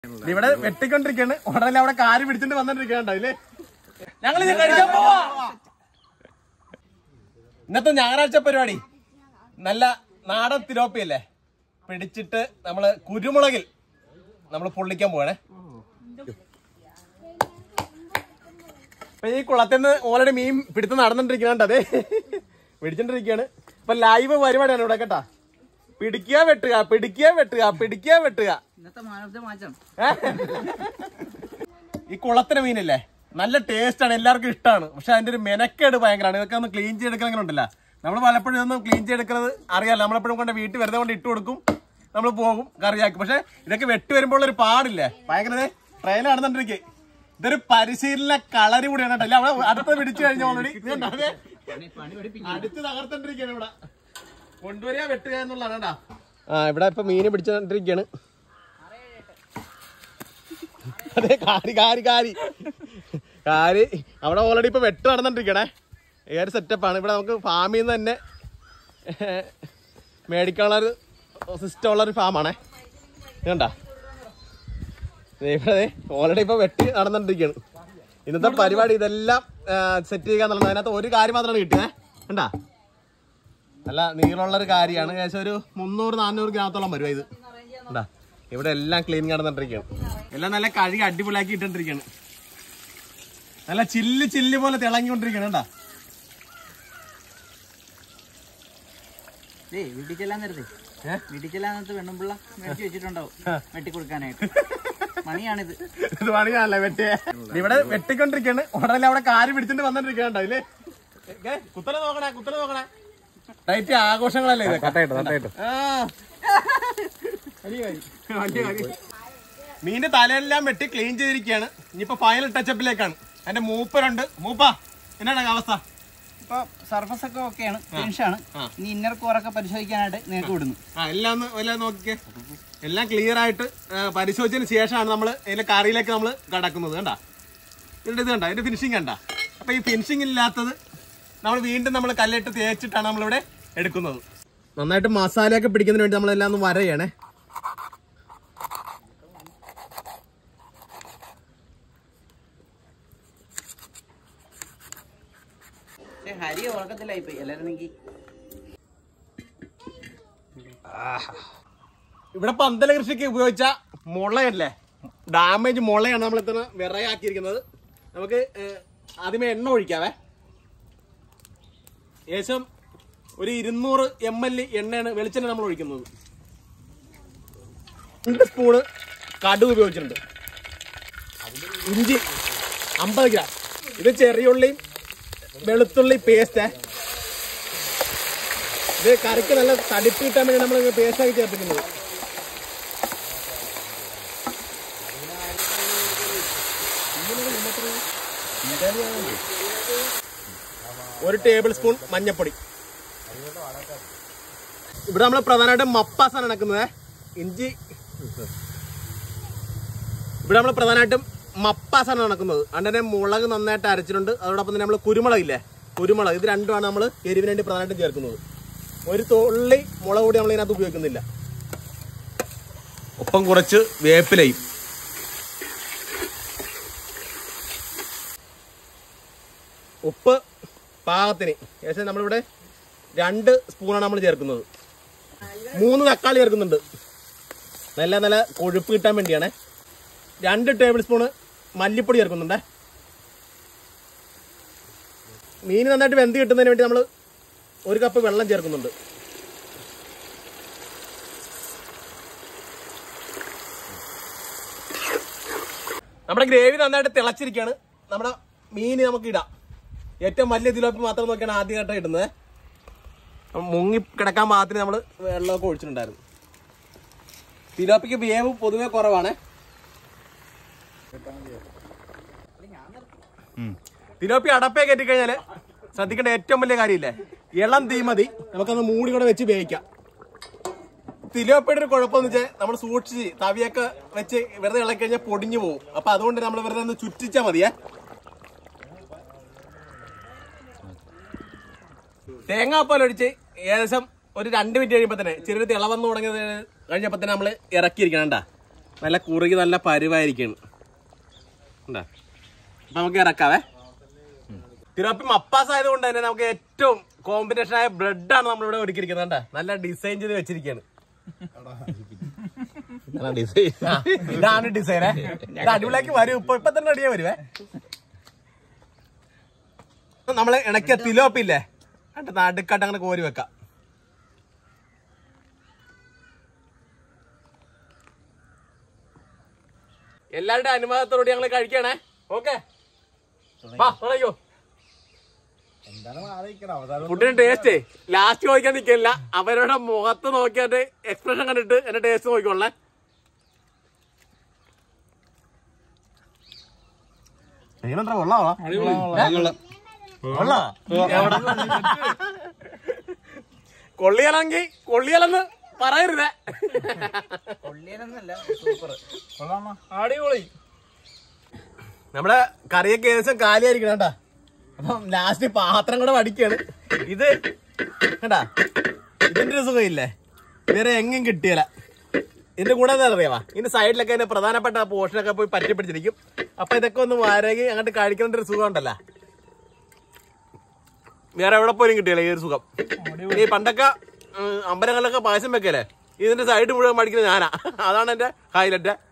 ഇവിടെ വെട്ടിക്കൊണ്ടിരിക്കാണ് ഉടനെ അവിടെ കാര് പിടിച്ചിട്ട് വന്നിട്ടിരിക്കണ്ടോ ഇല്ലേ ഞങ്ങൾ കഴിക്കാൻ പോവാ ഇന്നത്തെ ഞായറാഴ്ച പരിപാടി നല്ല നാടൻ തിലോപ്പിയല്ലേ പിടിച്ചിട്ട് നമ്മള് കുരുമുളകിൽ നമ്മൾ പൊള്ളിക്കാൻ പോവാണേ അപ്പൊ ഈ കുളത്തിൽ നിന്ന് ഓൾറെഡി മീൻ പിടുത്ത് നടന്നിട്ടിരിക്കുന്നുണ്ട് അതെ പിടിച്ചിട്ടിരിക്കുകയാണ് അപ്പൊ ലൈവ് പരിപാടിയാണ് ഇവിടെ കേട്ടാ പിടിക്കുക വെട്ടുക പിടിക്കുക വെട്ടുക പിടിക്കുക വെട്ടുക ഇന്നത്തെ മാനവത്തെ മാറ്റം ഈ കുളത്തിന് മീനില്ലേ നല്ല ടേസ്റ്റ് ആണ് എല്ലാവർക്കും ഇഷ്ടമാണ് പക്ഷെ അതിന്റെ ഒരു മെനക്കേട് ഭയങ്കരമാണ് ഇതൊക്കെ ഒന്ന് ക്ലീൻ ചെയ്തെടുക്കണം ഉണ്ടല്ല നമ്മൾ പലപ്പോഴും ഇതൊന്നും ക്ലീൻ ചെയ്തെടുക്കുന്നത് അറിയാലോ നമ്മളെപ്പോഴും കൊണ്ട് വീട്ടിൽ വെറുതെ കൊണ്ട് ഇട്ട് കൊടുക്കും നമ്മൾ പോകും കറിയാക്കി പക്ഷെ ഇതൊക്കെ വെട്ടി വരുമ്പോൾ ഒരു പാടില്ലേ ഭയങ്കര ട്രെയിൻ നടന്നിട്ടിരിക്കെ ഇതൊരു പരിശീലന കളരി കൂടിയാണ് കേട്ടോ അല്ല അവിടെ അടുത്ത് പിടിച്ചു കഴിഞ്ഞ ഓൾറെഡി അടുത്ത് തകർത്തോണ്ടിരിക്കുകയാണ് ഇവിടെ കൊണ്ടുവരിക വെട്ടുക എന്നുള്ളതാണ് കേട്ടാ ആ ഇവിടെ ഇപ്പൊ മീന് പിടിച്ചോണ്ടിരിക്കുകയാണ് അതെ കാരി കാരി കാരി കാരി അവിടെ ഓൾറെഡി ഇപ്പൊ വെട്ട് നടന്നിട്ടിരിക്കണേ ഏത് സെറ്റപ്പാണ് ഇവിടെ നമുക്ക് ഫാമിൽ നിന്ന് തന്നെ ഏഹ്, മേടിക്കാനുള്ള ഒരു സിസ്റ്റം ഉള്ള ഒരു ഫാമാണേ കണ്ട ഇവിടെ ഓൾറെഡി ഇപ്പൊ വെട്ടി നടന്നിട്ടിരിക്കുകയാണ് ഇന്നത്തെ പരിപാടി ഇതെല്ലാം സെറ്റ് ചെയ്യുക എന്നുള്ളത് അതിനകത്ത് ഒരു കാര്യം മാത്രമാണ് കിട്ടിയേ കണ്ടാ നല്ല നീളമുള്ള ഒരു കാര്യമാണ് ഏകദേശം ഒരു മുന്നൂറ് നാനൂറ് ഗ്രാമത്തോളം വരും ഇത് കണ്ടാ ഇവിടെ എല്ലാം ക്ലീൻ നടന്നിട്ടിരിക്കുകയാണ് എല്ലാം നല്ല കഴുകി അടിപൊളിയാക്കി ഇട്ടിട്ടിരിക്കുകയാണ് നല്ല ചില്ല് ചില്ല് പോലെ തിളങ്ങിക്കൊണ്ടിരിക്കുകയാണ് കണ്ടാ ഏയ് വീട്ടിൽ ചെല്ലാൻ നേരത്തെ ഏ? വീട്ടിൽ ചെല്ലാൻ നേരത്തെ വെണ്ണുമ്പിള്ള മേടിച്ച് വെച്ചിട്ടുണ്ടാവും വെട്ടി കൊടുക്കാനായിട്ട് മണിയാണിത് ഇത് പണിയാണല്ലേ വെട്ടിയെ ഇവിടെ വെട്ടിക്കൊണ്ടിരിക്കുകയാണ് ഉടനെ അവിടെ കാര് പിടിച്ചിട്ട് വന്നിട്ടിരിക്കണ്ടോ ഇല്ലേ ഏ, കുത്തനെ നോക്കണേ കുത്തനെ നോക്കണേ ടൈറ്റ് ആഘോഷങ്ങളല്ലേ ഇതൊക്കെ ആ. വലിയ കാര്യം. മീന്റെ തലയെല്ലാം വെട്ടി ക്ലീൻ ചെയ്തിരിക്കുകയാണ് ഇനിയിപ്പോ ഫൈനൽ ടച്ചപ്പിലേക്കാണ് അതിന്റെ മൂപ്പരുണ്ട് മൂപ്പ എന്നാണ് അവസ്ഥ ഇപ്പൊ സർഫസ് ഒക്കെ ഓക്കെയാണ് ഫിനിഷാണ് ഇനി ഇന്നർ കോറൊക്കെ പരിശോധിക്കാനായിട്ട് നിങ്ങൾക്ക് വിടുന്നു ആ എല്ലാം ഒന്ന് എല്ലാം നോക്കിക്കേ എല്ലാം ക്ലിയർ ആയിട്ട് ആ, പരിശോധിച്ചതിന് ശേഷമാണ് നമ്മൾ ഇതിന്റെ കറിയിലേക്ക് നമ്മൾ കടക്കുന്നത് കണ്ട ഇതിന്റെ ഇത് കണ്ട ഇതിന്റെ ഫിനിഷിങ് കണ്ട അപ്പൊ ഈ ഫിനിഷിംഗ് ഇല്ലാത്തത് നമ്മൾ വീണ്ടും നമ്മൾ കല്ലിട്ട് തേച്ചിട്ടാണ് നമ്മളിവിടെ എടുക്കുന്നത് നന്നായിട്ട് മസാലയൊക്കെ പിടിക്കുന്നതിന് വേണ്ടി നമ്മളെല്ലാം ഒന്ന് വരയണേ പക്ഷെ ഹരി ഉറക്കത്തിലായി പോയി എല്ലാരും നീക്കി ഇവിടെ പന്തല കൃഷിക്ക് ഉപയോഗിച്ച മുളയല്ലേ ഡാമേജ് മുളയാണ് നമ്മൾ ഇത്ര വിറയാക്കിയിരിക്കുന്നത് നമുക്ക് ഏഹ്, ആദ്യമേ എണ്ണ ഒഴിക്കാവേ ഏകദേശം ഒരു ഇരുന്നൂറ് എം എൽ എണ്ണയാണ് വെളിച്ചെണ്ണ നമ്മൾ ഒഴിക്കുന്നത് രണ്ട് സ്പൂണ് കടുക് ഉപയോഗിച്ചിട്ടുണ്ട് ഇഞ്ചി അമ്പത് ഗ്രാം ഇത് ചെറിയുള്ളിയും വെളുത്തുള്ളി പേസ്റ്റ് ഇത് കറിക്ക് നല്ല തടിപ്പ് കിട്ടാൻ വേണ്ടി നമ്മൾ പേസ്റ്റ് ആക്കി ചേർത്തിക്കുന്നത് ഒരു ടേബിൾ സ്പൂൺ മഞ്ഞപ്പൊടി ഇവിടെ നമ്മൾ പ്രധാനമായിട്ടും മപ്പാസാണ് നടക്കുന്നത് ഇഞ്ചി ഇവിടെ നമ്മൾ പ്രധാനമായിട്ടും മപ്പാസാണ് നടക്കുന്നത് അതിന്റെ മുളക് നന്നായിട്ട് അരച്ചിട്ടുണ്ട് അതോടൊപ്പം തന്നെ നമ്മൾ കുരുമുളക് ഇല്ലേ കുരുമുളക് ഇത് രണ്ടുമാണ് നമ്മൾ എരിവിന് വേണ്ടി പ്രധാനമായിട്ടും ചേർക്കുന്നത് ഒരു തുള്ളി മുളക് കൂടി നമ്മൾ ഇതിനകത്ത് ഉപയോഗിക്കുന്നില്ല ഒപ്പം കുറച്ച് വേപ്പിലയും ഉപ്പ് പാകത്തിന് ഏകദേശം നമ്മളിവിടെ രണ്ട് സ്പൂണാണ് നമ്മൾ ചേർക്കുന്നത് മൂന്ന് തക്കാളി ചേർക്കുന്നുണ്ട് നല്ല നല്ല കൊഴുപ്പ് കിട്ടാൻ വേണ്ടിയാണ് രണ്ട് ടേബിൾ സ്പൂണ് മല്ലിപ്പൊടി ചേർക്കുന്നുണ്ട് മീൻ നന്നായിട്ട് വെന്ത് കിട്ടുന്നതിന് വേണ്ടി നമ്മൾ ഒരു കപ്പ് വെള്ളം ചേർക്കുന്നുണ്ട് നമ്മുടെ ഗ്രേവി നന്നായിട്ട് തിളച്ചിരിക്കുകയാണ് നമ്മുടെ മീൻ നമുക്ക് ഇടാം ഏറ്റവും വലിയ തിലോപ്പി മാത്രം നോക്കിയാണ് ആദ്യമായിട്ട് ഇടുന്നത് മുങ്ങി കിടക്കാൻ പാകത്തിന് നമ്മൾ വെള്ളമൊക്കെ ഒഴിച്ചിട്ടുണ്ടായിരുന്നു തിലോപ്പിക്ക് വേവ് പൊതുവെ കുറവാണ് തിലോപ്പി അടപ്പേ കയറ്റിക്കഴിഞ്ഞാല് ശ്രദ്ധിക്കേണ്ട ഏറ്റവും വലിയ കാര്യമില്ലേ ഇളം തീ മതി നമുക്കൊന്ന് മൂടി കൂടെ വെച്ച് വേവിക്കാം തിലോപ്പിയുടെ ഒരു കുഴപ്പമെന്ന് വെച്ചാൽ നമ്മൾ സൂക്ഷിച്ച് തവിയൊക്കെ വെച്ച് വെറുതെ ഇളക്കി കഴിഞ്ഞാൽ പൊടിഞ്ഞു പോകും അപ്പൊ അതുകൊണ്ട് നമ്മൾ വെറുതെ ഒന്ന് ചുറ്റിച്ചാൽ മതിയേ തേങ്ങാപ്പാൽ ഒഴിച്ച് ഏകദേശം ഒരു രണ്ട് മിനിറ്റ് കഴിയുമ്പോൾ തന്നെ ചെറിയ തിളവന്ന് തുടങ്ങിയത് കഴിഞ്ഞപ്പോൾ തന്നെ നമ്മൾ ഇറക്കിയിരിക്കണം കേട്ടാ നല്ല കുറുകി നല്ല പരുവായിരിക്കാണ് ഉണ്ടാ അപ്പൊ നമുക്ക് ഇറക്കാവേ തിരുവപ്പി മപ്പാസ് ആയതുകൊണ്ട് തന്നെ നമുക്ക് ഏറ്റവും കോമ്പിനേഷൻ ആയ ബ്രെഡാണ് നമ്മളിവിടെ ഒരുക്കിയിരിക്കുന്നത് കണ്ടാ നല്ല ഡിസൈൻ ചെയ്ത് വെച്ചിരിക്കുകയാണ് ഇതാണ് ഡിസൈൻ ആ, ഇതാണ് ഡിസൈൻ ഇത് അടിപൊളിയാക്കി വരും ഇപ്പൊ ഇപ്പൊ തന്നെ റെഡിയാ വരുവേ നമ്മള് ഇണക്കിയ തിലോപ്പില്ലേ എന്നിട്ട് നടുക്കാട്ട് അങ്ങനെ കോരി വെക്കാം എല്ലാവരുടെ അനുവാദത്തോടെ ഞങ്ങൾ കഴിക്കണേ ഓക്കെ തുടങ്ങിയോ ഫുഡിന് ടേസ്റ്റേ ലാസ്റ്റ് ചോദിക്കാൻ നിൽക്കില്ല അവരുടെ മുഖത്ത് നോക്കിയാണ്ട് എക്സ്പ്രഷൻ കണ്ടിട്ട് എന്റെ ടേസ്റ്റ് നോക്കിക്കൊള്ളേ എങ്ങനെണ്ടാ കൊള്ളാവോ കൊള്ളിയലെങ്കിൽ കൊള്ളിയലെന്ന് പറയരുതേ കൊള്ളിയനൊന്നല്ല സൂപ്പർ അടിപൊളി നമ്മുടെ കറിയൊക്കെ ഏകദേശം കാലിയായിരിക്കണം കേട്ടാ അപ്പം ലാസ്റ്റ് പാത്രം കൂടെ വടിക്കാണ് ഇത് കേട്ടാ ഇതിന്റെ ഒരു സുഖമില്ലേ വേറെ എങ്ങും കിട്ടിയല്ല ഇതിന്റെ കൂടെ എന്താ അറിയാവാ ഇതിന്റെ സൈഡിലൊക്കെ അതിന്റെ പ്രധാനപ്പെട്ട പോർഷനൊക്കെ പോയി പറ്റി പിടിച്ചിരിക്കും അപ്പൊ ഇതൊക്കെ ഒന്ന് വരകി അങ്ങോട്ട് കഴിക്കേണ്ട ഒരു സുഖം ഉണ്ടല്ലോ വേറെ എവിടെ പോലും കിട്ടിയല്ല ഈ ഒരു സുഖം ഈ പണ്ടൊക്കെ ഉം, അമ്പലങ്ങളിലൊക്കെ പായസം വെക്കല്ലേ ഇതിന്റെ സൈഡ് മുഴുവൻ മടിക്കുന്നത് ഞാനാ അതാണ് എന്റെ ഹൈലൈറ്റ്